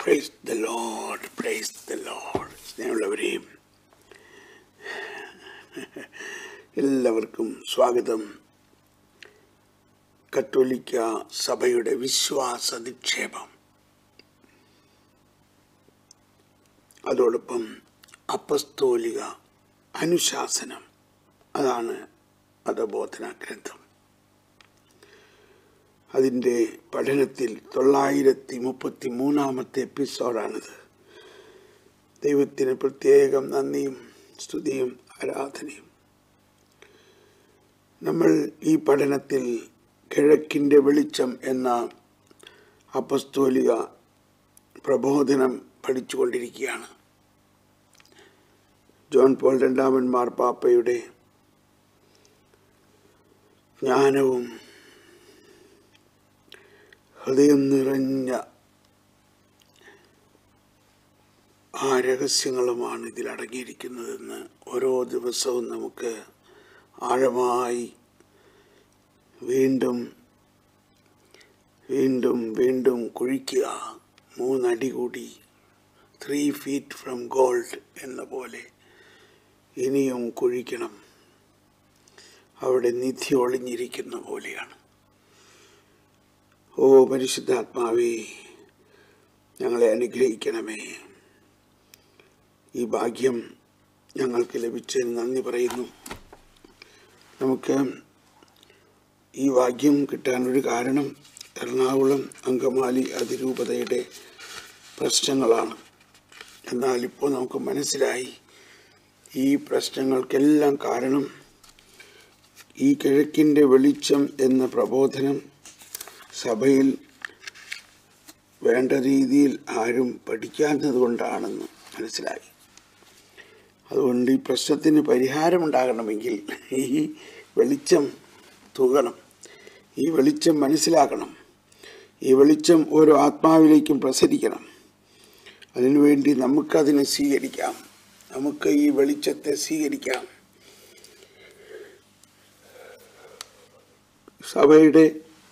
price the Lord praise the Lord സ്നേഹമുള്ളവരെയും എല്ലാവർക്കും സ്വാഗതം കത്തോലിക്ക സഭയുടെ വിശ്വാസ നിക്ഷേപം അതോടൊപ്പം അപ്പസ്തോലിക അനുശാസനം അതാണ് മതബോധന ഗ്രന്ഥം അതിൻ്റെ പഠനത്തിൽ തൊള്ളായിരത്തി മുപ്പത്തി മൂന്നാമത്തെ എപ്പിസോഡാണിത് ദൈവത്തിന് പ്രത്യേകം നന്ദിയും സ്തുതിയും ആരാധനയും നമ്മൾ ഈ പഠനത്തിൽ കിഴക്കിൻ്റെ വെളിച്ചം എന്ന അപസ്തോലിക പ്രബോധനം പഠിച്ചുകൊണ്ടിരിക്കുകയാണ് ജോൺ പോൾ രണ്ടാമൻ മാർപ്പാപ്പയുടെ ജ്ഞാനവും ഹൃദയം നിറഞ്ഞ ആ രഹസ്യങ്ങളുമാണ് ഇതിൽ അടങ്ങിയിരിക്കുന്നതെന്ന് ഓരോ ദിവസവും നമുക്ക് ആഴമായി വീണ്ടും വീണ്ടും വീണ്ടും കുഴിക്കുക മൂന്നടി കൂടി ത്രീ ഫീറ്റ് ഫ്രം ഗോൾഡ് എന്ന പോലെ ഇനിയും കുഴിക്കണം അവിടെ നിധി ഒളിഞ്ഞിരിക്കുന്ന പോലെയാണ് ഓ പരിശുദ്ധാത്മാവേ ഞങ്ങളെ അനുഗ്രഹിക്കണമേ ഈ ഭാഗ്യം ഞങ്ങൾക്ക് ലഭിച്ചതിന് നന്ദി പറയുന്നു നമുക്ക് ഈ ഭാഗ്യം കിട്ടാനൊരു കാരണം എറണാകുളം അങ്കമാലി അതിരൂപതയുടെ പ്രശ്നങ്ങളാണ് എന്നാൽ ഇപ്പോൾ നമുക്ക് മനസ്സിലായി ഈ പ്രശ്നങ്ങൾക്കെല്ലാം കാരണം ഈ കിഴക്കിൻ്റെ വെളിച്ചം എന്ന പ്രബോധനം സഭയിൽ വേണ്ട രീതിയിൽ ആരും പഠിക്കാത്തത് കൊണ്ടാണെന്ന് മനസ്സിലായി അതുകൊണ്ട് ഈ പ്രശ്നത്തിന് പരിഹാരമുണ്ടാകണമെങ്കിൽ ഈ വെളിച്ചം തൂകണം ഈ വെളിച്ചം മനസ്സിലാക്കണം ഈ വെളിച്ചം ഓരോ ആത്മാവിലേക്കും പ്രസരിക്കണം അതിനുവേണ്ടി നമുക്കതിനെ സ്വീകരിക്കാം നമുക്ക് ഈ വെളിച്ചത്തെ സ്വീകരിക്കാം സഭയുടെ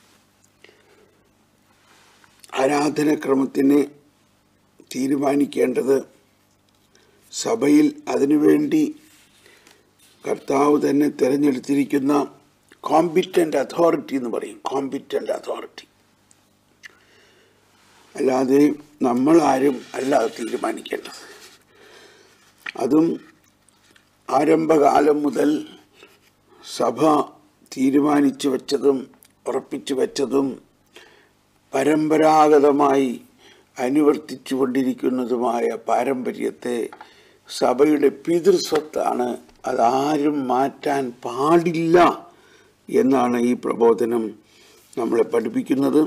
ആരാധനക്രമത്തിന് തീരുമാനിക്കേണ്ടത് സഭയിൽ അതിനുവേണ്ടി കർത്താവ് തന്നെ തിരഞ്ഞെടുത്തിരിക്കുന്ന കോമ്പിറ്റൻ്റ് അതോറിറ്റി എന്ന് പറയും കോമ്പിറ്റൻ്റ് അതോറിറ്റി അല്ലാതെ നമ്മൾ ആരും അല്ല അത് തീരുമാനിക്കേണ്ടത് അതും ആരംഭകാലം മുതൽ സഭ തീരുമാനിച്ചു വച്ചതും ഉറപ്പിച്ചു വച്ചതും പരമ്പരാഗതമായി അനുവർത്തിച്ചു കൊണ്ടിരിക്കുന്നതുമായ പാരമ്പര്യത്തെ സഭയുടെ പിതൃസ്വത്താണ് അതാരും മാറ്റാൻ പാടില്ല എന്നാണ് ഈ പ്രബോധനം നമ്മളെ പഠിപ്പിക്കുന്നത്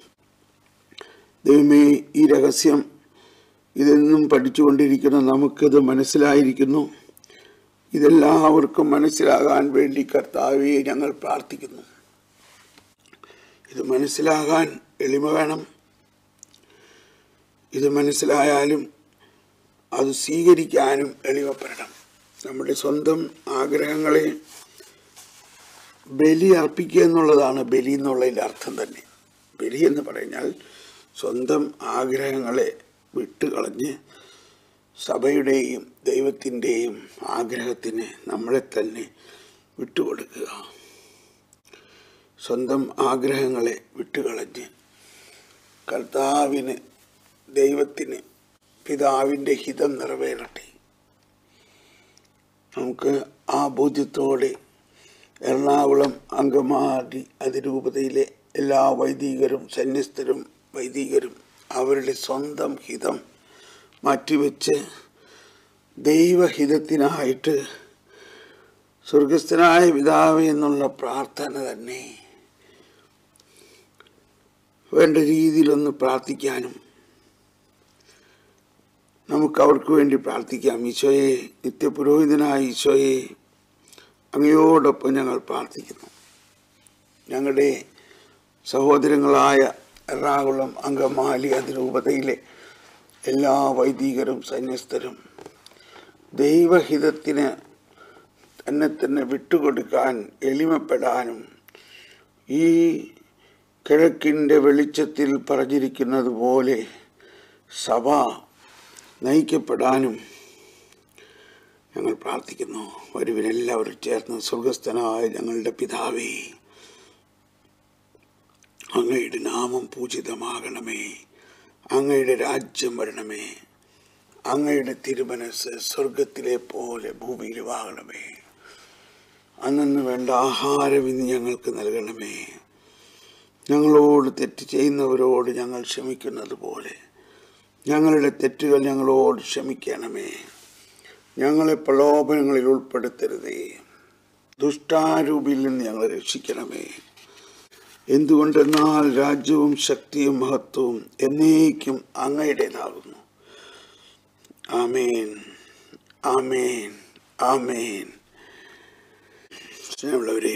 ദൈവമേ ഈ രഹസ്യം ഇതെന്നും പഠിച്ചുകൊണ്ടിരിക്കുന്ന നമുക്കിത് മനസ്സിലായിരിക്കുന്നു ഇതെല്ലാവർക്കും മനസ്സിലാകാൻ വേണ്ടി കർത്താവെ ഞങ്ങൾ പ്രാർത്ഥിക്കുന്നു ഇത് മനസ്സിലാകാൻ എളിമ വേണം ഇത് മനസ്സിലായാലും അത് സ്വീകരിക്കാനും എളിമപ്പെടണം നമ്മുടെ സ്വന്തം ആഗ്രഹങ്ങളെ ബലി അർപ്പിക്കുക എന്നുള്ളതാണ് ബലി എന്നുള്ളതിൻ്റെ അർത്ഥം തന്നെ ബലി എന്ന് പറഞ്ഞാൽ സ്വന്തം ആഗ്രഹങ്ങളെ വിട്ടുകളഞ്ഞ് സഭയുടെയും ദൈവത്തിൻ്റെയും ആഗ്രഹത്തിന് നമ്മളെ തന്നെ വിട്ടുകൊടുക്കുക സ്വന്തം ആഗ്രഹങ്ങളെ വിട്ടുകളഞ്ഞ് കർത്താവിന് ദൈവത്തിന് പിതാവിൻ്റെ ഹിതം നിറവേറട്ടെ നമുക്ക് ആ ബോധ്യത്തോടെ എറണാകുളം അങ്കമാലി അതിരൂപതയിലെ എല്ലാ വൈദികരും സന്യസ്തരും വൈദികരും അവരുടെ സ്വന്തം ഹിതം മാറ്റിവെച്ച് ദൈവഹിതത്തിനായിട്ട് സ്വർഗസ്ഥനായ പിതാവ് എന്നുള്ള പ്രാർത്ഥന തന്നെ വേണ്ട രീതിയിലൊന്ന് പ്രാർത്ഥിക്കാനും നമുക്ക് അവർക്ക് വേണ്ടി പ്രാർത്ഥിക്കാം ഈശോയെ നിത്യപുരോഹിതനായ ഈശോയെ അങ്ങയോടൊപ്പം ഞങ്ങൾ പ്രാർത്ഥിക്കുന്നു ഞങ്ങളുടെ സഹോദരങ്ങളായ എറണാകുളം അങ്കമാലി അതിരൂപതയിലെ എല്ലാ വൈദികരും സന്യസ്തരും ദൈവഹിതത്തിന് തന്നെ തന്നെ വിട്ടുകൊടുക്കാൻ എളിമപ്പെടാനും ഈ കിഴക്കിൻ്റെ വെളിച്ചത്തിൽ പറഞ്ഞിരിക്കുന്നത് പോലെ സഭ നയിക്കപ്പെടാനും ഞങ്ങൾ പ്രാർത്ഥിക്കുന്നു വരുവിനെല്ലാവരും ചേർന്ന് സ്വർഗസ്ഥനായ ഞങ്ങളുടെ പിതാവേ അങ്ങയുടെ നാമം പൂജിതമാകണമേ അങ്ങയുടെ രാജ്യം വരണമേ അങ്ങയുടെ തിരുമനസ് സ്വർഗത്തിലെ പോലെ ഭൂമിയിലുമാകണമേ അന്നു വേണ്ട ആഹാരം ഇന്ന് ഞങ്ങൾക്ക് നൽകണമേ ഞങ്ങളോട് തെറ്റ് ചെയ്യുന്നവരോട് ഞങ്ങൾ ക്ഷമിക്കുന്നത് പോലെ ഞങ്ങളുടെ തെറ്റുകൾ ഞങ്ങളോട് ക്ഷമിക്കണമേ ഞങ്ങളെ പ്രലോഭനങ്ങളിൽ ഉൾപ്പെടുത്തരുതേ ദുഷ്ടാരൂപിയിൽ നിന്ന് ഞങ്ങളെ രക്ഷിക്കണമേ എന്തുകൊണ്ടെന്നാൽ രാജ്യവും ശക്തിയും മഹത്വവും എന്നേക്കും അങ്ങയുടേതാകുന്നു ആമേൻ ആമേൻ ആമേൻ സ്നേഹമുള്ളവരെ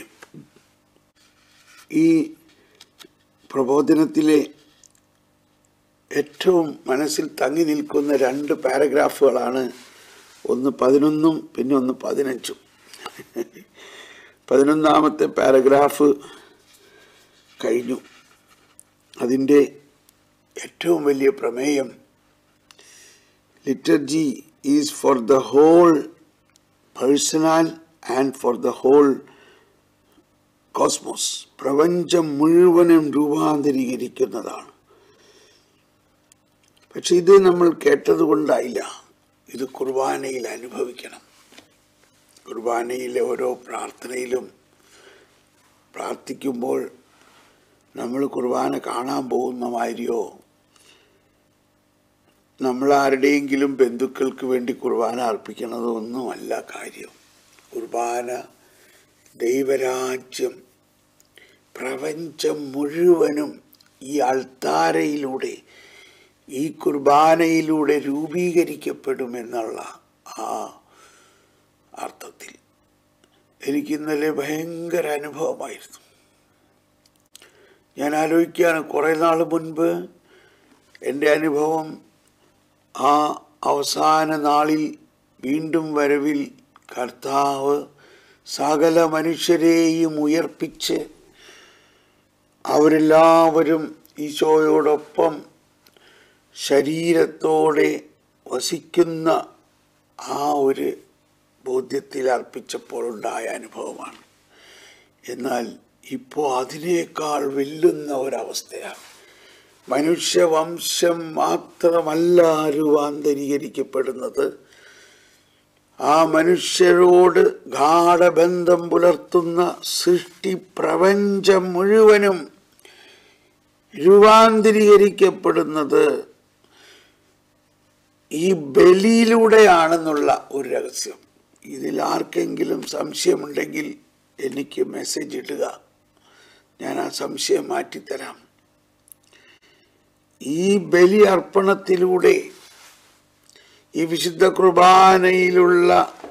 ഈ പ്രബോധനത്തിലെ ഏറ്റവും മനസ്സിൽ തങ്ങി നിൽക്കുന്ന രണ്ട് പാരഗ്രാഫുകളാണ് ഒന്ന് പതിനൊന്നും പിന്നെ ഒന്ന് പതിനഞ്ചും പതിനൊന്നാമത്തെ പാരഗ്രാഫ് കഴിഞ്ഞു അതിൻ്റെ ഏറ്റവും വലിയ പ്രമേയം liturgy is for the whole personal and for the whole cosmos പ്രപഞ്ചം മുഴുവനും രൂപാന്തരീകരിക്കുന്നതാണ് പക്ഷെ ഇത് നമ്മൾ കേട്ടത് കൊണ്ടായില്ല ഇത് കുർബാനയിൽ അനുഭവിക്കണം കുർബാനയിലെ ഓരോ പ്രാർത്ഥനയിലും പ്രാർത്ഥിക്കുമ്പോൾ നമ്മൾ കുർബാന കാണാൻ പോകുന്ന മാതിരിയോ നമ്മൾ ആരുടെയെങ്കിലും ബന്ധുക്കൾക്ക് വേണ്ടി കുർബാന അർപ്പിക്കണതോ ഒന്നുമല്ല കാര്യം കുർബാന ദൈവരാജ്യം പ്രപഞ്ചം മുഴുവനും ഈ അൾത്താരയിലൂടെ ഈ കുർബാനയിലൂടെ രൂപീകരിക്കപ്പെടുമെന്നുള്ള ആ അർത്ഥത്തിൽ എനിക്കിന്നലെ ഭയങ്കര അനുഭവമായിരുന്നു ഞാൻ ആലോചിക്കുകയാണ് കുറേ നാൾ മുൻപ് എൻ്റെ അനുഭവം ആ അവസാന നാളിൽ വീണ്ടും വരവിൽ കർത്താവ് സകല മനുഷ്യരെയും ഉയർപ്പിച്ച് അവരെല്ലാവരും ഈശോയോടൊപ്പം ശരീരത്തോടെ വസിക്കുന്ന ആ ഒരു ബോധ്യത്തിൽ അർപ്പിച്ചപ്പോൾ ഉണ്ടായ അനുഭവമാണ് എന്നാൽ ഇപ്പോൾ അതിനേക്കാൾ വെല്ലുന്ന ഒരവസ്ഥയാണ് മനുഷ്യവംശം മാത്രമല്ല രൂപാന്തരീകരിക്കപ്പെടുന്നത് ആ മനുഷ്യരോട് ഗാഠബന്ധം പുലർത്തുന്ന സൃഷ്ടി പ്രപഞ്ചം മുഴുവനും രൂപാന്തരീകരിക്കപ്പെടുന്നത് ഈ ബലിയിലൂടെയാണെന്നുള്ള ഒരു രഹസ്യം ഇതിൽ ആർക്കെങ്കിലും സംശയമുണ്ടെങ്കിൽ എനിക്ക് മെസ്സേജ് ഇടുക ഞാൻ ആ സംശയം മാറ്റിത്തരാം ഈ ബലി അർപ്പണത്തിലൂടെ ഈ വിശുദ്ധ കുർബാനയിലുള്ള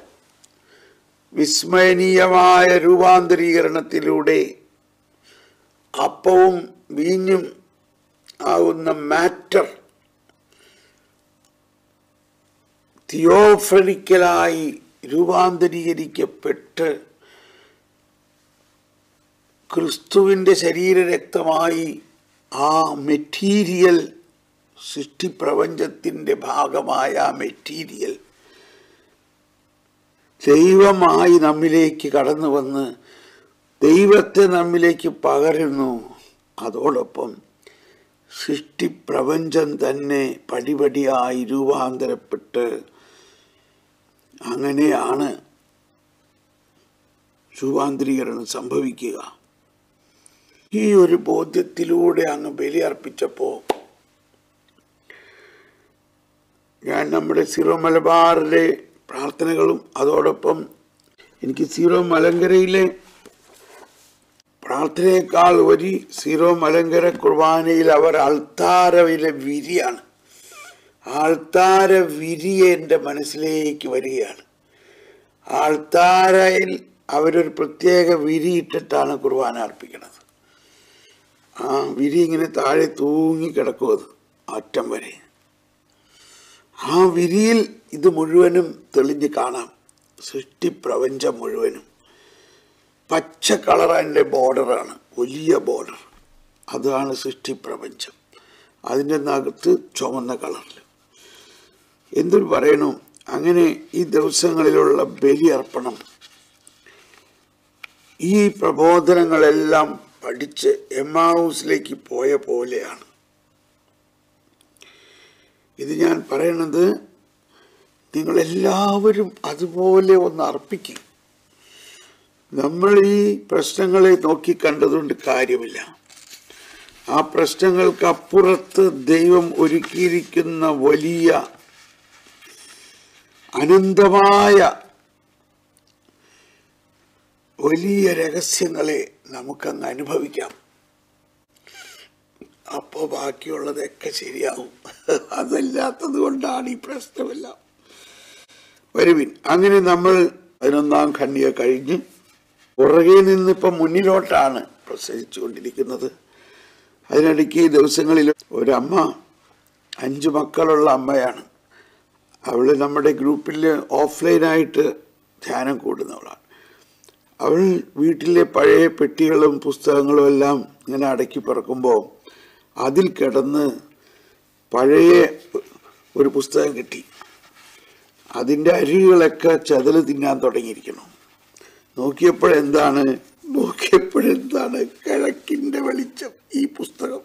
വിസ്മയനീയമായ രൂപാന്തരീകരണത്തിലൂടെ അപ്പവും വീഞ്ഞും ആകുന്ന മാറ്റർ തിയോഫണിക്കലായി രൂപാന്തരീകരിക്കപ്പെട്ട് ക്രിസ്തുവിൻ്റെ ശരീരരക്തമായി ആ മെറ്റീരിയൽ സൃഷ്ടിപ്രപഞ്ചത്തിൻ്റെ ഭാഗമായ ആ മെറ്റീരിയൽ ദൈവമായി നമ്മിലേക്ക് കടന്നു വന്ന് ദൈവത്തെ നമ്മിലേക്ക് പകരുന്നു അതോടൊപ്പം സൃഷ്ടിപ്രപഞ്ചം തന്നെ പടിപടിയായി രൂപാന്തരപ്പെട്ട് അങ്ങനെയാണ് രൂപാന്തരീകരണം സംഭവിക്കുക ഈ ഒരു ബോധ്യത്തിലൂടെ അങ്ങ് ബലി അർപ്പിച്ചപ്പോൾ ഞാൻ നമ്മുടെ സീറോ മലബാറിലെ പ്രാർത്ഥനകളും അതോടൊപ്പം എനിക്ക് സീറോ മലങ്കരയിലെ പ്രാർത്ഥനയേക്കാൾ ഒരു സീറോ മലങ്കര കുർബാനയിൽ അവർ അൾത്താരയിലെ വിരിയാണ് ആൾത്താര വിരി എൻ്റെ മനസ്സിലേക്ക് വരികയാണ് ആൾത്താരയിൽ അവരൊരു പ്രത്യേക വിരി ഇട്ടിട്ടാണ് കുർബാന അർപ്പിക്കുന്നത് ആ വിരി ഇങ്ങനെ താഴെ തൂങ്ങി കിടക്കും അത് അറ്റം വരെ ആ വിരിയിൽ ഇത് മുഴുവനും തെളിഞ്ഞ് കാണാം സൃഷ്ടിപ്രപഞ്ചം മുഴുവനും പച്ച കളർ അതിൻ്റെ ബോർഡറാണ് വലിയ ബോർഡർ അതാണ് സൃഷ്ടിപ്രപഞ്ചം അതിൻ്റെ നകത്ത് ചുമന്ന കളറിൽ എന്തൊരു പറയണു അങ്ങനെ ഈ ദിവസങ്ങളിലുള്ള ബലിയർപ്പണം ഈ പ്രബോധനങ്ങളെല്ലാം പഠിച്ച് എമാവൂസിലേക്ക് പോയ പോലെയാണ് ഇത് ഞാൻ പറയണത് നിങ്ങളെല്ലാവരും അതുപോലെ ഒന്ന് അർപ്പിക്കും നമ്മൾ ഈ പ്രശ്നങ്ങളെ നോക്കി കണ്ടതുകൊണ്ട് കാര്യമില്ല ആ പ്രശ്നങ്ങൾക്ക് അപ്പുറത്ത് ദൈവം ഒരുക്കിയിരിക്കുന്ന വലിയ അനന്തമായ വലിയ രഹസ്യങ്ങളെ നമുക്കങ്ങ് അനുഭവിക്കാം അപ്പോൾ ബാക്കിയുള്ളതൊക്കെ ശരിയാവും അതല്ലാത്തത് കൊണ്ടാണ് ഈ പ്രശ്നമെല്ലാം വരുവിൻ അങ്ങനെ നമ്മൾ പതിനൊന്നാം ഖണ്ഡിക കഴിഞ്ഞ് പുറകെ നിന്ന് ഇപ്പം മുന്നിലോട്ടാണ് പ്രസരിച്ചുകൊണ്ടിരിക്കുന്നത് അതിനിടയ്ക്ക് ഈ ദിവസങ്ങളിൽ ഒരമ്മ അഞ്ച് മക്കളുള്ള അമ്മയാണ് അവൾ നമ്മുടെ ഗ്രൂപ്പിൽ ഓഫ്ലൈനായിട്ട് ധ്യാനം കൂടുന്നവളാണ് അവൾ വീട്ടിലെ പഴയ പെട്ടികളും പുസ്തകങ്ങളും എല്ലാം ഇങ്ങനെ അടക്കി പറക്കുമ്പോൾ അതിൽ കിടന്ന് പഴയ ഒരു പുസ്തകം കിട്ടി അതിൻ്റെ അരികളൊക്കെ ചതല് തിന്നാൻ തുടങ്ങിയിരിക്കണം നോക്കിയപ്പോഴെന്താണ് നോക്കിയപ്പോഴെന്താണ് കിഴക്കിൻ്റെ വെളിച്ചം ഈ പുസ്തകം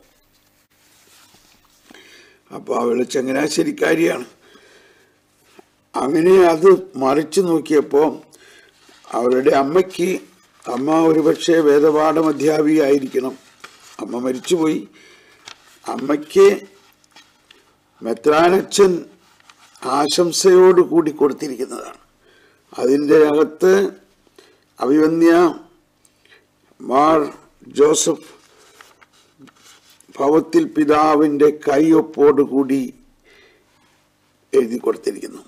അപ്പോൾ അവൾ ചങ്ങനാശ്ശേരിക്കാരിയാണ് അങ്ങനെ അത് മറിച്ചു നോക്കിയപ്പോൾ അവരുടെ അമ്മയ്ക്ക് അമ്മ ഒരുപക്ഷെ വേദപാഠം അധ്യാപികയായിരിക്കണം അമ്മ മരിച്ചുപോയി അമ്മയ്ക്ക് മെത്രാനച്ഛൻ ആശംസയോട് കൂടി കൊടുത്തിരിക്കുന്നതാണ് അതിൻ്റെ അകത്ത് അഭിവന്യ മാർ ജോസഫ് ഭവത്തിൽ പിതാവിൻ്റെ കൈയൊപ്പോട് കൂടി എഴുതി കൊടുത്തിരിക്കുന്നു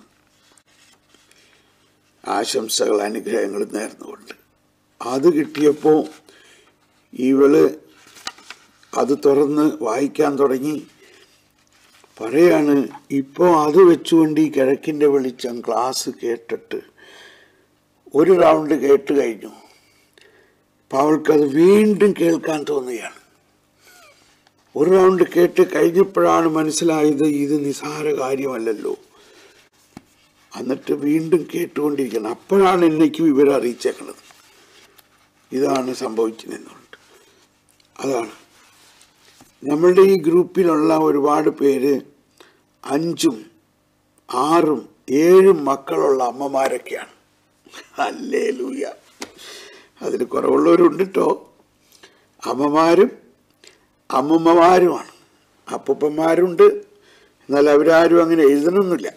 ആശംസകൾ അനുഗ്രഹങ്ങൾ നേർന്നുകൊണ്ട് അത് കിട്ടിയപ്പോൾ ഇവള് അത് തുറന്ന് വായിക്കാൻ തുടങ്ങി പറയാണ് ഇപ്പോൾ അത് വെച്ചുകൊണ്ട് ഈ കിഴക്കിൻ്റെ വെളിച്ചം ക്ലാസ് കേട്ടിട്ട് ഒരു റൗണ്ട് കേട്ട് കഴിഞ്ഞു അപ്പം അവൾക്കത് വീണ്ടും കേൾക്കാൻ തോന്നുകയാണ് ഒരു റൗണ്ട് കേട്ട് കഴിഞ്ഞപ്പോഴാണ് മനസ്സിലായത് ഇത് നിസാര കാര്യമല്ലല്ലോ എന്നിട്ട് വീണ്ടും കേട്ടുകൊണ്ടിരിക്കണം അപ്പോഴാണ് എന്നേക്ക് വിവരം അറിയിച്ചേക്കണത് ഇതാണ് സംഭവിച്ചതെന്നുണ്ട് അതാണ് നമ്മളുടെ ഈ ഗ്രൂപ്പിലുള്ള ഒരുപാട് പേര് അഞ്ചും ആറും ഏഴും മക്കളുള്ള അമ്മമാരൊക്കെയാണ് അല്ലേ ലൂയ അതിൽ കുറവുള്ളവരുണ്ട് കേട്ടോ അമ്മമാരും അമ്മമ്മമാരുമാണ് അപ്പൂപ്പന്മാരുണ്ട് എന്നാൽ അവരാരും അങ്ങനെ എഴുതണമെന്നില്ല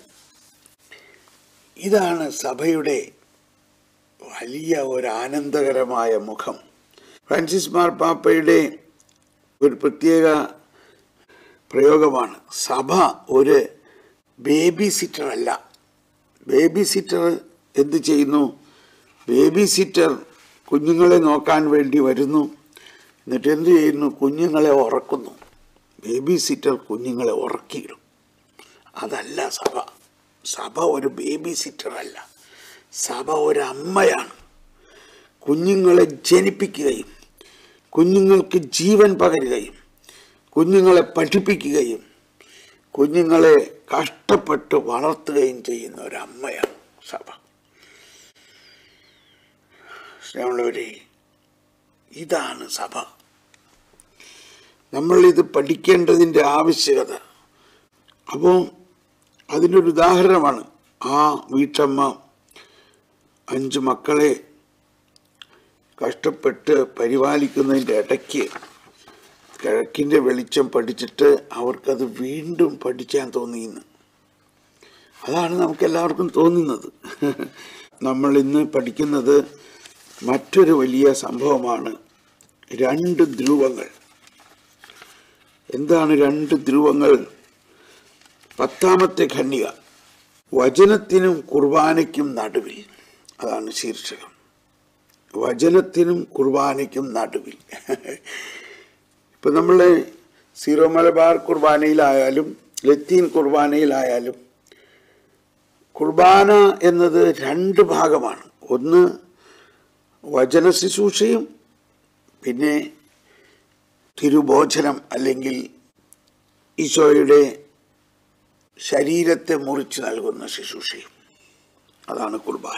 ഇതാണ് സഭയുടെ വലിയ ഒരു ആനന്ദകരമായ മുഖം ഫ്രാൻസിസ് മാർപ്പാപ്പയുടെ ഒരു പ്രത്യേക പ്രയോഗമാണ് സഭ ഒരു ബേബി സിറ്റർ അല്ല ബേബി സിറ്റർ എന്ത് ചെയ്യുന്നു ബേബി സിറ്റർ കുഞ്ഞുങ്ങളെ നോക്കാൻ വേണ്ടി വരുന്നു എന്നിട്ട് എന്ത് ചെയ്യുന്നു കുഞ്ഞുങ്ങളെ ഉറക്കുന്നു ബേബി സിറ്റർ കുഞ്ഞുങ്ങളെ ഉറക്കിയിടും അതല്ല സഭ സഭ ഒരു ബേബി സിറ്റർ അല്ല സഭ ഒരു അമ്മയാണ് കുഞ്ഞുങ്ങളെ ജനിപ്പിക്കുകയും കുഞ്ഞുങ്ങൾക്ക് ജീവൻ പകരുകയും കുഞ്ഞുങ്ങളെ പഠിപ്പിക്കുകയും കുഞ്ഞുങ്ങളെ കഷ്ടപ്പെട്ട് വളർത്തുകയും ചെയ്യുന്ന ഒരു അമ്മയാണ് സഭ സ്നേഹമുള്ളവരെ ഇതാണ് സഭ നമ്മൾ ഇത് പഠിക്കേണ്ടതിൻ്റെ ആവശ്യകത അപ്പോൾ അതിനൊരു ഉദാഹരണമാണ് ആ വീട്ടമ്മ അഞ്ച് മക്കളെ കഷ്ടപ്പെട്ട് പരിപാലിക്കുന്നതിൻ്റെ ഇടയ്ക്ക് കിഴക്കിൻ്റെ വെളിച്ചം പഠിച്ചിട്ട് അവർക്കത് വീണ്ടും പഠിക്കാൻ തോന്നിയെന്ന് അതാണ് നമുക്ക് എല്ലാവർക്കും തോന്നുന്നത് നമ്മൾ ഇന്ന് പഠിക്കുന്നത് മറ്റൊരു വലിയ സംഭവമാണ് രണ്ട് ധ്രുവങ്ങൾ എന്താണ് രണ്ട് ധ്രുവങ്ങൾ പത്താമത്തെ ഖണ്ഡിക വചനത്തിനും കുർബാനയ്ക്കും നടുവിൽ അതാണ് ശീർഷകം വചനത്തിനും കുർബാനയ്ക്കും നടുവിൽ ഇപ്പൊ നമ്മൾ സീറോ മലബാർ കുർബാനയിലായാലും ലത്തീൻ കുർബാനയിലായാലും കുർബാന എന്നത് രണ്ട് ഭാഗമാണ് ഒന്ന് വചന ശുശ്രൂഷയും പിന്നെ തിരുഭോജനം അല്ലെങ്കിൽ ഈശോയുടെ ശരീരത്തെ മുറിച്ച് നൽകുന്ന ശുശ്രൂഷയും അതാണ് കുർബാന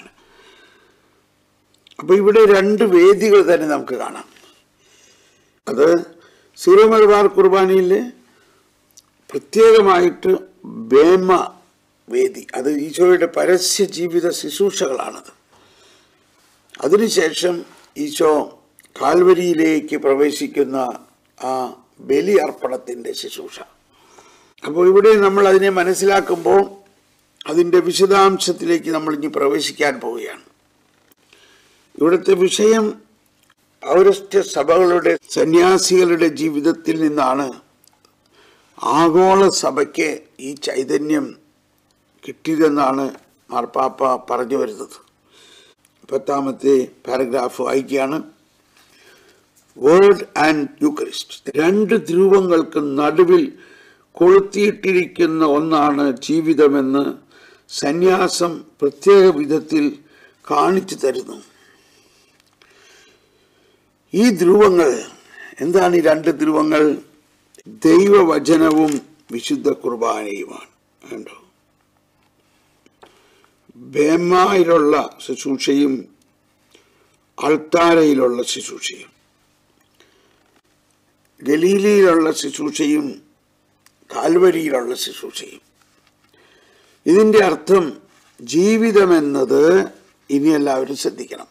അപ്പൊ ഇവിടെ രണ്ട് വേദികൾ തന്നെ നമുക്ക് കാണാം അത് സീറോ മലബാർ കുർബാനയിൽ പ്രത്യേകമായിട്ട് ബേമ വേദി അത് ഈശോയുടെ പരസ്യ ജീവിത ശുശ്രൂഷകളാണത് അതിനുശേഷം ഈശോ കാൽവരിയിലേക്ക് പ്രവേശിക്കുന്ന ആ ബലി അർപ്പണത്തിൻ്റെ ശുശ്രൂഷ അപ്പോൾ ഇവിടെ നമ്മൾ അതിനെ മനസ്സിലാക്കുമ്പോൾ അതിൻ്റെ വിശദാംശത്തിലേക്ക് നമ്മൾ ഇനി പ്രവേശിക്കാൻ പോവുകയാണ് ഇവിടുത്തെ വിഷയം പൗരസ്ത്യ സഭകളുടെ സന്യാസികളുടെ ജീവിതത്തിൽ നിന്നാണ് ആഗോള സഭയ്ക്ക് ഈ ചൈതന്യം കിട്ടിയതെന്നാണ് മാർപ്പാപ്പ പറഞ്ഞു വരുന്നത് പത്താമത്തെ പാരഗ്രാഫ് വായിക്കുകയാണ് വേർഡ് ആൻഡ് യുക്രിസ്റ്റ് രണ്ട് ധ്രുവങ്ങൾക്ക് നടുവിൽ കൊളുത്തിയിട്ടിരിക്കുന്ന ഒന്നാണ് ജീവിതമെന്ന് സന്യാസം പ്രത്യേക വിധത്തിൽ കാണിച്ചു തരുന്നു ഈ ധ്രുവങ്ങൾ എന്താണ് ഈ രണ്ട് ധ്രുവങ്ങൾ ദൈവവചനവും വിശുദ്ധ കുർബാനയുമാണ് കണ്ടോ ബേമായിലുള്ള ശുശ്രൂഷയും അൾത്താരയിലുള്ള ശുശ്രൂഷയും ഗലീലയിലുള്ള ശുശ്രൂഷയും കാൽവരിയിലുള്ള ശുശ്രൂഷയും ഇതിൻ്റെ അർത്ഥം ജീവിതമെന്നത് ഇനി എല്ലാവരും ശ്രദ്ധിക്കണം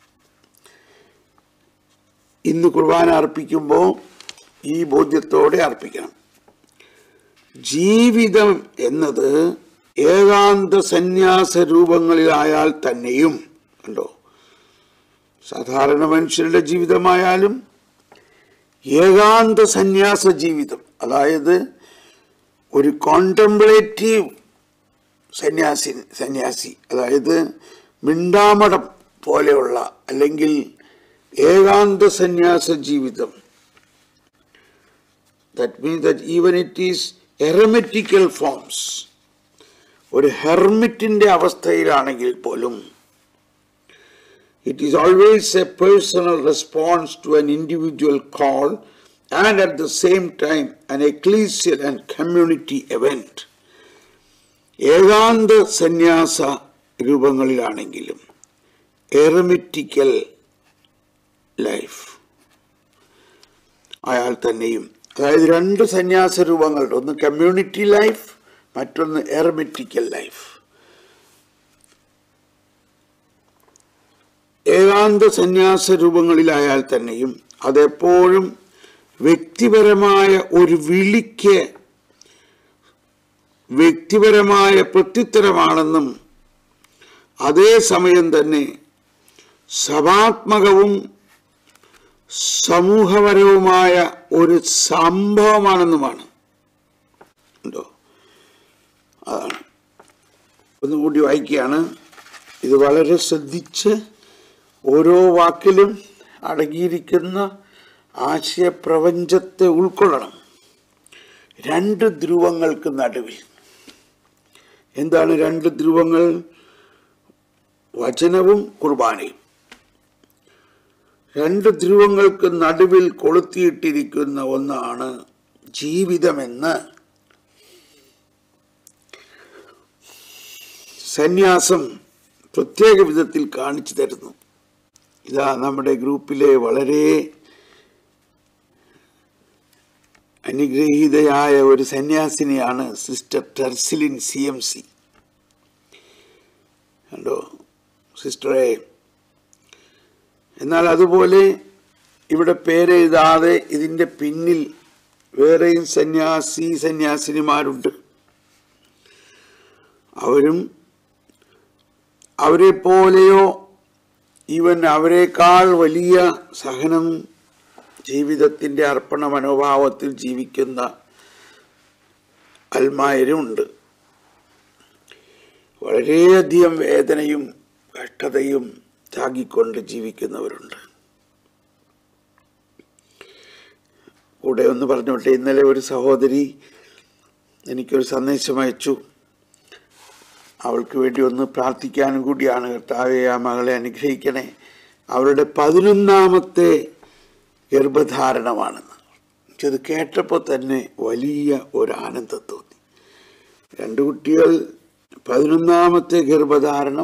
ഇന്ന് കുർബാന അർപ്പിക്കുമ്പോൾ ഈ ബോധ്യത്തോടെ അർപ്പിക്കണം ജീവിതം എന്നത് ഏകാന്ത സന്യാസ രൂപങ്ങളിലായാൽ തന്നെയും കണ്ടോ സാധാരണ മനുഷ്യരുടെ ജീവിതമായാലും ഏകാന്ത സന്യാസ ജീവിതം അതായത് ഒരു കോണ്ടംപ്ലേറ്റീവ് സന്യാസി സന്യാസി അതായത് മിണ്ടാമടം പോലെയുള്ള അല്ലെങ്കിൽ ഏകാന്ത സന്യാസ ജീവിതം that means that even it is eremitical forms ഒരു ഹെർമിറ്റിന്റെ അവസ്ഥയിലാണെങ്കിൽ പോലും it is always a personal response to an individual call and at the same time an ecclesial and community event ഏകാന്ത സന്യാസ രൂപങ്ങളിലാണെങ്കിലും എറമിറ്റിക്കൽ ലൈഫ് അയാൾ തന്നെയും അതായത് രണ്ട് സന്യാസ രൂപങ്ങളുണ്ട് ഒന്ന് കമ്മ്യൂണിറ്റി ലൈഫ് മറ്റൊന്ന് എറമിറ്റിക്കൽ ലൈഫ് ഏകാന്ത സന്യാസ രൂപങ്ങളിലായാൽ തന്നെയും അതെപ്പോഴും വ്യക്തിപരമായ ഒരു വിളിക്ക് വ്യക്തിപരമായ പ്രത്യുത്തരമാണെന്നും അതേസമയം തന്നെ സഭാത്മകവും സമൂഹപരവുമായ ഒരു സംഭവമാണെന്നുമാണ് ഉണ്ടോ അതാണ് ഒന്നുകൂടി വായിക്കുകയാണ് ഇത് വളരെ ശ്രദ്ധിച്ച് ഓരോ വാക്കിലും അടങ്ങിയിരിക്കുന്ന ആശയപ്രപഞ്ചത്തെ ഉൾക്കൊള്ളണം രണ്ട് ധ്രുവങ്ങൾക്ക് നടുവിൽ എന്താണ് രണ്ട് ധ്രുവങ്ങൾ വചനവും കുർബാനയും രണ്ട് ധ്രുവങ്ങൾക്ക് നടുവിൽ കൊളുത്തിയിട്ടിരിക്കുന്ന ഒന്നാണ് ജീവിതമെന്ന് സന്യാസം പ്രത്യേക വിധത്തിൽ കാണിച്ചു തരുന്നു ഇതാ നമ്മുടെ ഗ്രൂപ്പിലെ വളരെ അനുഗ്രഹീതയായ ഒരു സന്യാസിനിയാണ് sister Tercilin C M C കണ്ടോ സിസ്റ്ററെ എന്നാൽ അതുപോലെ ഇവിടെ പേരെഴുതാതെ ഇതിൻ്റെ പിന്നിൽ വേറെയും സന്യാസി സന്യാസിനിമാരുണ്ട് അവരും അവരെ പോലെയോ ഈവൻ അവരെക്കാൾ വലിയ സഹനം ജീവിതത്തിൻ്റെ അർപ്പണ മനോഭാവത്തിൽ ജീവിക്കുന്ന അൽമായരുമുണ്ട് വളരെയധികം വേദനയും കഷ്ടതയും താങ്ങിക്കൊണ്ട് ജീവിക്കുന്നവരുണ്ട് കൂടെ ഒന്ന് പറഞ്ഞോട്ടെ ഇന്നലെ ഒരു സഹോദരി എനിക്കൊരു സന്ദേശം അയച്ചു അവൾക്ക് വേണ്ടി ഒന്ന് പ്രാർത്ഥിക്കാനും കൂടിയാണ് കർത്താവെ ആ മകളെ അനുഗ്രഹിക്കണേ അവരുടെ പതിനൊന്നാമത്തെ ഗർഭധാരണമാണെന്ന് ഇത് കേട്ടപ്പോൾ തന്നെ വലിയ ഒരു ആനന്ദം തോന്നി രണ്ട് കുട്ടികൾ പതിനൊന്നാമത്തെ ഗർഭധാരണം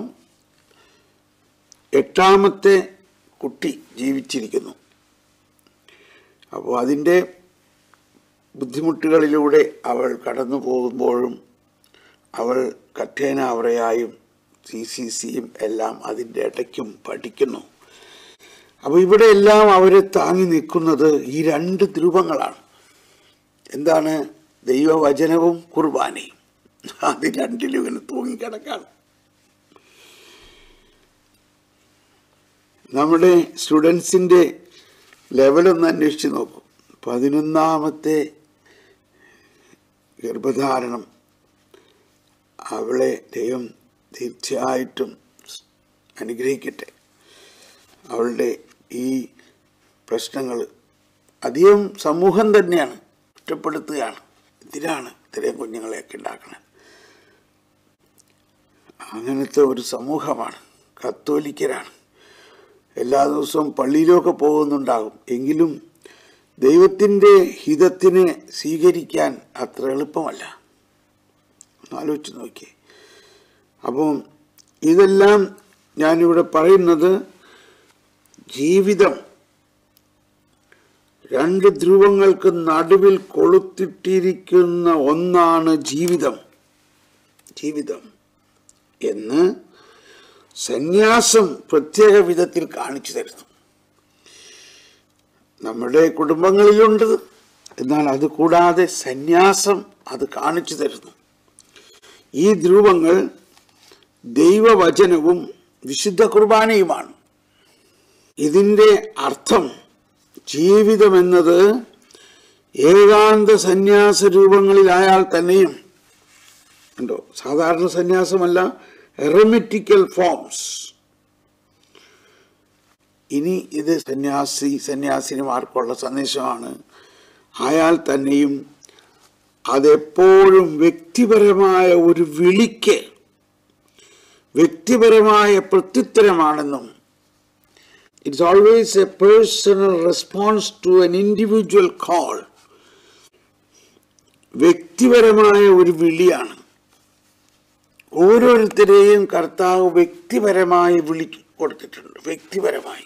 എട്ടാമത്തെ കുട്ടി ജീവിച്ചിരിക്കുന്നു അപ്പോൾ അതിൻ്റെ ബുദ്ധിമുട്ടുകളിലൂടെ അവൾ കടന്നു പോകുമ്പോഴും അവൾ കറ്റേനാവറയായും സി സി സിയും എല്ലാം അതിൻ്റെ ഇടയ്ക്കും പഠിക്കുന്നു അപ്പോൾ ഇവിടെ എല്ലാം അവരെ താങ്ങി നിൽക്കുന്നത് ഈ രണ്ട് ധ്രുവങ്ങളാണ് എന്താണ് ദൈവവചനവും കുർബാനയും അത് രണ്ടിലും ഇങ്ങനെ തൂങ്ങിക്കിടക്കാണ് നമ്മുടെ സ്റ്റുഡൻസിൻ്റെ ലെവലൊന്ന് അന്വേഷിച്ച് നോക്കൂ പതിനൊന്നാമത്തെ ഗർഭധാരണം അവളെ ദൈവം തീർച്ചയായിട്ടും അനുഗ്രഹിക്കട്ടെ അവളുടെ ഈ പ്രശ്നങ്ങൾ അധികം സമൂഹം തന്നെയാണ് കുറ്റപ്പെടുത്തുകയാണ് എന്തിനാണ് ഇത്രയും കുഞ്ഞുങ്ങളെയൊക്കെ ഉണ്ടാക്കുന്നത് അങ്ങനത്തെ ഒരു സമൂഹമാണ് കത്തോലിക്കരാണ് എല്ലാ ദിവസവും പള്ളിയിലൊക്കെ പോകുന്നുണ്ടാകും എങ്കിലും ദൈവത്തിൻ്റെ ഹിതത്തിനെ സ്വീകരിക്കാൻ അത്ര എളുപ്പമല്ല ആലോചിച്ച് നോക്കിയേ അപ്പം ഇതെല്ലാം ഞാനിവിടെ പറയുന്നത് ജീവിതം രണ്ട് ധ്രുവങ്ങൾക്ക് നടുവിൽ കൊളുത്തിട്ടിരിക്കുന്ന ഒന്നാണ് ജീവിതം ജീവിതം എന്ന് സന്യാസം പ്രത്യേക വിധത്തിൽ കാണിച്ചു തരുന്നു നമ്മുടെ കുടുംബങ്ങളിലുണ്ട് എന്നാൽ അത് കൂടാതെ സന്യാസം അത് കാണിച്ചു തരുന്നു ഈ ധ്രുവങ്ങൾ ദൈവവചനവും വിശുദ്ധ കുർബാനയുമാണ് ഇതിൻ്റെ അർത്ഥം ജീവിതം എന്നത് ഏകാന്ത സന്യാസ രൂപങ്ങളിലായാൽ തന്നെയും ഉണ്ടോ സാധാരണ സന്യാസമല്ല എറമെറ്റിക്കൽ ഫോംസ് ഇനി ഇത് സന്യാസി സന്യാസിനിമാർക്കുള്ള സന്ദേശമാണ് ആയാൽ തന്നെയും അതെപ്പോഴും വ്യക്തിപരമായ ഒരു വിളിക്ക് വ്യക്തിപരമായ പ്രത്യുത്തരമാണെന്നും it's always a personal response to an individual call വ്യക്തിപരമായ ഒരു വിളിയാണ് ഓരോരുത്തരെയും കർത്താവ് വ്യക്തിപരമായി വിളി കൊടുത്തിട്ടുണ്ട് വ്യക്തിപരമായി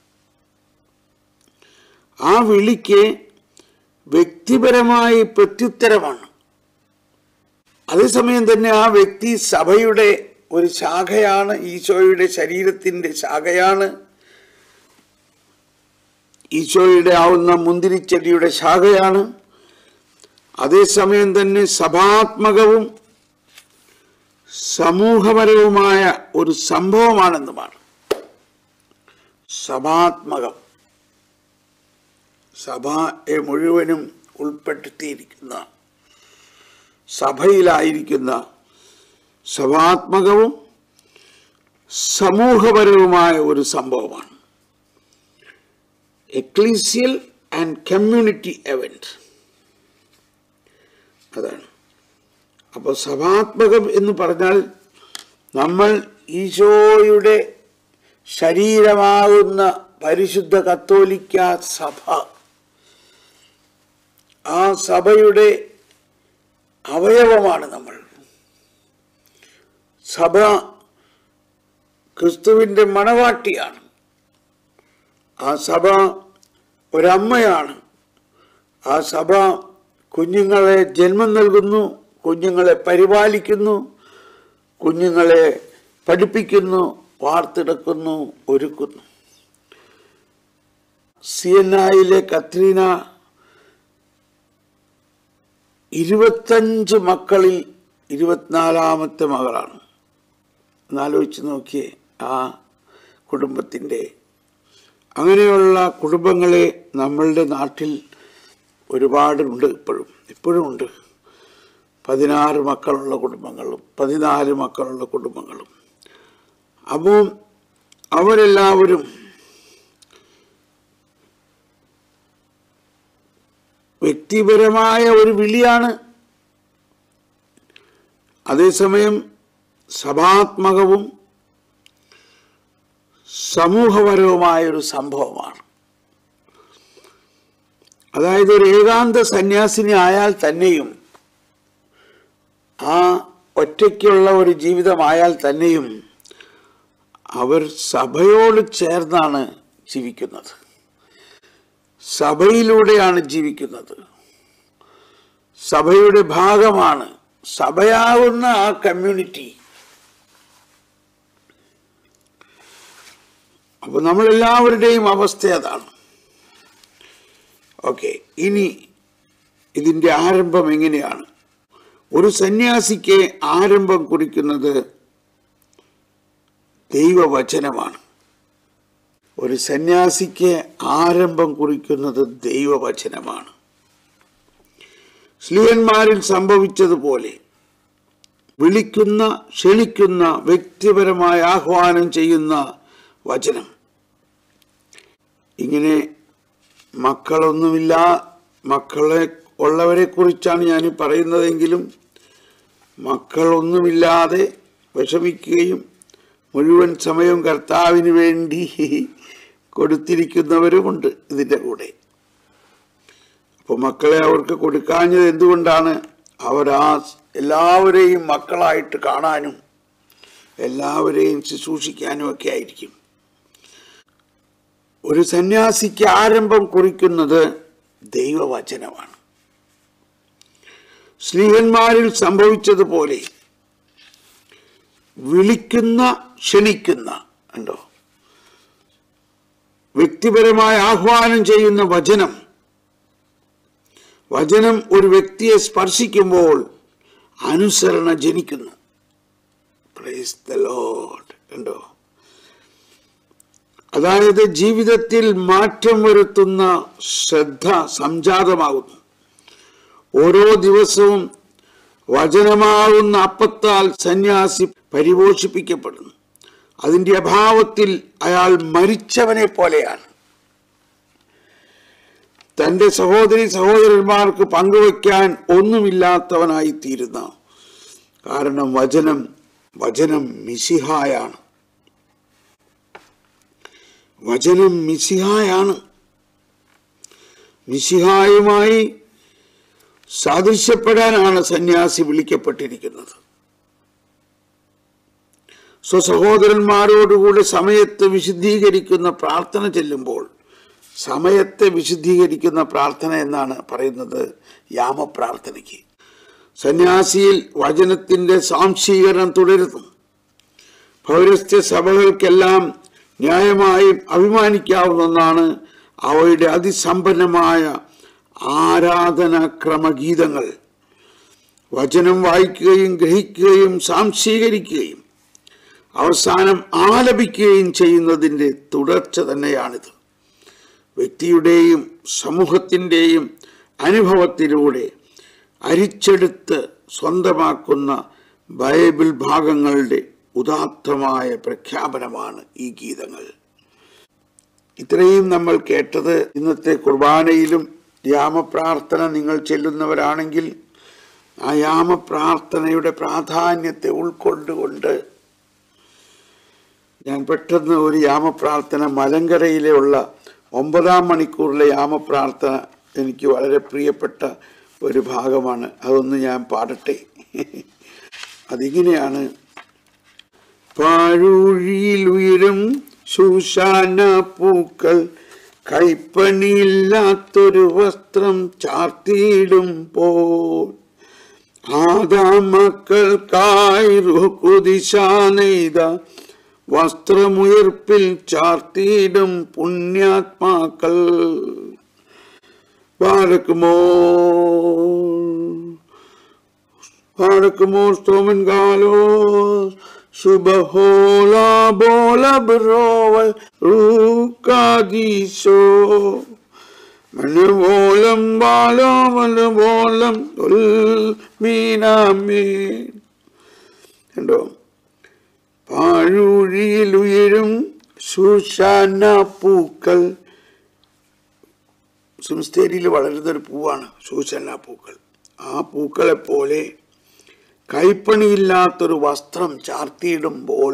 ആ വിളിക്ക് വ്യക്തിപരമായി പ്രത്യുത്തരമാണ് അതേസമയം തന്നെ ആ വ്യക്തി സഭയുടെ ഒരു ശാഖയാണ് ഈശോയുടെ ശരീരത്തിൻ്റെ ശാഖയാണ് ഈശോയുടെ ആവുന്ന മുന്തിരിച്ചെടിയുടെ ശാഖയാണ് അതേസമയം തന്നെ സഭാത്മകവും സമൂഹപരവുമായ ഒരു സംഭവമാണെന്നുമാണ് സഭാത്മകം സഭയെ മുഴുവനും ഉൾപ്പെടുത്തിയിരിക്കുന്ന സഭയിലായിരിക്കുന്ന സഭാത്മകവും സമൂഹപരവുമായ ഒരു സംഭവമാണ് എക്ലീസിയൽ ആൻഡ് കമ്മ്യൂണിറ്റി എവന്റ് അതാണ് അപ്പോൾ സഭാത്മകം എന്ന് പറഞ്ഞാൽ നമ്മൾ ഈശോയുടെ ശരീരമാകുന്ന പരിശുദ്ധ കത്തോലിക്ക സഭ ആ സഭയുടെ അവയവമാണ് നമ്മൾ സഭ ക്രിസ്തുവിൻ്റെ മണവാട്ടിയാണ് ആ സഭ ഒരമ്മയാണ് ആ സഭ കുഞ്ഞുങ്ങളെ ജന്മം നൽകുന്നു കുഞ്ഞുങ്ങളെ പരിപാലിക്കുന്നു കുഞ്ഞുങ്ങളെ പഠിപ്പിക്കുന്നു വാർത്തെടുക്കുന്നു ഒരുക്കുന്നു സി എൻ ഐയിലെ കത്രീന ഇരുപത്തഞ്ച് മക്കളിൽ ഇരുപത്തിനാലാമത്തെ മകളാണ് എന്നാലോചിച്ച് നോക്കിയേ ആ കുടുംബത്തിൻ്റെ അങ്ങനെയുള്ള കുടുംബങ്ങളെ നമ്മളുടെ നാട്ടിൽ ഒരുപാടുണ്ട് ഇപ്പോഴും ഇപ്പോഴും ഉണ്ട് പതിനാറ് മക്കളുള്ള കുടുംബങ്ങളും പതിനാല് മക്കളുള്ള കുടുംബങ്ങളും അപ്പോൾ അവരെല്ലാവരും വ്യക്തിപരമായ ഒരു വിളിയാണ് അതേസമയം സഭാത്മകവും സമൂഹപരവുമായ ഒരു സംഭവമാണ് അതായത് ഒരു ഏകാന്ത സന്യാസിനി ആയാൽ തന്നെയും ആ ഒറ്റയ്ക്കുള്ള ഒരു ജീവിതമായാൽ തന്നെയും അവർ സഭയോട് ചേർന്നാണ് ജീവിക്കുന്നത് സഭയിലൂടെയാണ് ജീവിക്കുന്നത് സഭയുടെ ഭാഗമാണ് സഭയാവുന്ന ആ കമ്മ്യൂണിറ്റി അപ്പൊ നമ്മളെല്ലാവരുടെയും അവസ്ഥ അതാണ് ഓക്കെ ഇനി ഇതിന്റെ ആരംഭം എങ്ങനെയാണ് ഒരു സന്യാസിക്ക് ആരംഭം കുറിക്കുന്നത് ദൈവവചനമാണ് ഒരു സന്യാസിക്ക് ആരംഭം കുറിക്കുന്നത് ദൈവവചനമാണ് സ്ലീഹന്മാരിൽ സംഭവിച്ചതുപോലെ വിളിക്കുന്ന ക്ഷണിക്കുന്ന വ്യക്തിപരമായ ആഹ്വാനം ചെയ്യുന്ന വചനം ഇങ്ങനെ മക്കളൊന്നുമില്ല മക്കളെ ഉള്ളവരെ കുറിച്ചാണ് ഞാൻ ഈ പറയുന്നതെങ്കിലും മക്കളൊന്നുമില്ലാതെ വിഷമിക്കുകയും മുഴുവൻ സമയവും കർത്താവിന് വേണ്ടി കൊടുത്തിരിക്കുന്നവരുമുണ്ട് ഇതിൻ്റെ കൂടെ അപ്പോൾ മക്കളെ അവർക്ക് കൊടുക്കാഞ്ഞത് എന്തുകൊണ്ടാണ് അവർ ആ എല്ലാവരെയും മക്കളായിട്ട് കാണാനും എല്ലാവരെയും ശുശ്രൂഷിക്കാനും ഒക്കെ ആയിരിക്കും ഒരു സന്യാസിക്ക് ആരംഭം കുറിക്കുന്നത് ദൈവവചനമാണ് സ്ത്രീഹന്മാരിൽ സംഭവിച്ചതുപോലെ വിളിക്കുന്ന ക്ഷണിക്കുന്ന ഉണ്ടോ വ്യക്തിപരമായ ആഹ്വാനം ചെയ്യുന്ന വചനം വചനം ഒരു വ്യക്തിയെ സ്പർശിക്കുമ്പോൾ അനുസരണ ജനിക്കുന്നു പ്രൈസ് ദ ലോഡ് ഉണ്ടോ അതായത് ജീവിതത്തിൽ മാറ്റം വരുത്തുന്ന ശ്രദ്ധ സംജാതമാകുന്നു ഓരോ ദിവസവും വചനമാകുന്ന അപ്പത്താൽ സന്യാസി പരിപോഷിപ്പിക്കപ്പെടുന്നു അതിന്റെ അഭാവത്തിൽ അയാൾ മരിച്ചവനെ പോലെയാണ് തന്റെ സഹോദരി സഹോദരന്മാർക്ക് പങ്കുവയ്ക്കാൻ ഒന്നുമില്ലാത്തവനായി തീരുന്ന കാരണം വചനം വചനം മിസിഹായാണ് വചനം മിസിഹായാണ് മിസിഹായുമായി സാദൃശ്യപ്പെടാനാണ് സന്യാസി വിളിക്കപ്പെട്ടിരിക്കുന്നത് സ്വസഹോദരന്മാരോടുകൂടെ സമയത്ത് വിശുദ്ധീകരിക്കുന്ന പ്രാർത്ഥന ചെല്ലുമ്പോൾ സമയത്തെ വിശുദ്ധീകരിക്കുന്ന പ്രാർത്ഥന എന്നാണ് പറയുന്നത് യാമപ്രാർത്ഥനയ്ക്ക് സന്യാസിയിൽ വചനത്തിന്റെ സാംശീകരണം തുടരുന്നു പൗരസ്ത്യ സഭകൾക്കെല്ലാം ന്യായമായും അഭിമാനിക്കാവുന്ന ഒന്നാണ് അവയുടെ അതിസമ്പന്നമായ ആരാധന ക്രമഗീതങ്ങൾ വചനം വായിക്കുകയും ഗ്രഹിക്കുകയും സാംശീകരിക്കുകയും അവസാനം ആലപിക്കുകയും ചെയ്യുന്നതിൻ്റെ തുടർച്ച തന്നെയാണിത് വ്യക്തിയുടെയും സമൂഹത്തിൻ്റെയും അനുഭവത്തിലൂടെ അരിച്ചെടുത്ത് സ്വന്തമാക്കുന്ന ബൈബിൾ ഭാഗങ്ങളുടെ ഉദാത്തമായ പ്രഖ്യാപനമാണ് ഈ ഗീതങ്ങൾ ഇത്രയും നമ്മൾ കേട്ടത് ഇന്നത്തെ കുർബാനയിലും യാമപ്രാർത്ഥന നിങ്ങൾ ചെല്ലുന്നവരാണെങ്കിൽ ആ യാമപ്രാർത്ഥനയുടെ പ്രാധാന്യത്തെ ഉൾക്കൊണ്ടുകൊണ്ട് ഞാൻ പെട്ടെന്ന് ഒരു യാമപ്രാർത്ഥന മലങ്കരയിലെ ഉള്ള ഒമ്പതാം മണിക്കൂറിലെ യാമപ്രാർത്ഥന എനിക്ക് വളരെ പ്രിയപ്പെട്ട ഒരു ഭാഗമാണ് അതൊന്ന് ഞാൻ പാടട്ടെ അതിങ്ങനെയാണ് പാഴൂഴിയിൽ ഉയരും ശൂശാന പൂക്കൾ കൈപ്പണിയില്ലാത്തൊരു വസ്ത്രം ചാർത്തിയിടും പോൽ ആദാമക്കൾക്കായി കുതിശ നെയ്ത വസ്ത്രമുയർപ്പിൽ ചാർത്തിയിടും പുണ്യാത്മാക്കൾ പാരക്കുമോ പാരക്കുമോ സ്തോമൻ കാലോ ശുഭഹോല ബോല ബ്രോവൽ റൂക്കാദീശോ മനുബോലം ബാലോ മനുബോലം മീനാമീൻ കണ്ടോ പാഴൂഴിയിൽ ഉയരും ശൂശാന പൂക്കൾ സംസ്ഥേരിയിൽ വളരുന്ന ഒരു പൂവാണ് ശൂശാന പൂക്കൾ ആ പൂക്കളെ പോലെ കൈപ്പണിയില്ലാത്തൊരു വസ്ത്രം ചാർത്തിയിടുമ്പോൾ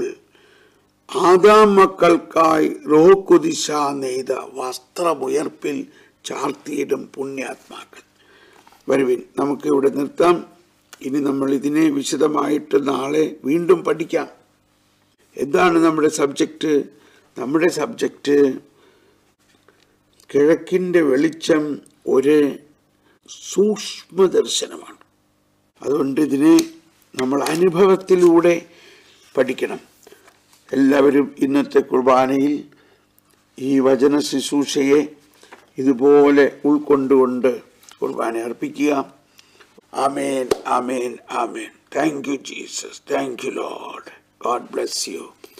ആദാം മക്കൾക്കായി റോക്കുദിശ നെയ്ത വസ്ത്രമുയർപ്പിൽ ചാർത്തിയിടും പുണ്യാത്മാക്കൾ വരുവിൻ നമുക്ക് ഇവിടെ നിർത്താം ഇനി നമ്മൾ ഇതിനെ വിശദമായിട്ട് നാളെ വീണ്ടും പഠിക്കാം എന്താണ് നമ്മുടെ സബ്ജക്റ്റ് നമ്മുടെ സബ്ജക്റ്റ് കിഴക്കിൻ്റെ വെളിച്ചം ഒരു സൂക്ഷ്മ ദർശനമാണ് അതുകൊണ്ട് ഇതിനെ നമ്മൾ അനുഭവത്തിലൂടെ പഠിക്കണം എല്ലാവരും ഇന്നത്തെ കുർബാനയിൽ ഈ വചന ശുശ്രൂഷയെ ഇതുപോലെ ഉൾക്കൊണ്ടുകൊണ്ട് കുർബാന അർപ്പിക്കുക ആമേൻ ആമേൻ ആമേൻ thank you Jesus thank you Lord God bless U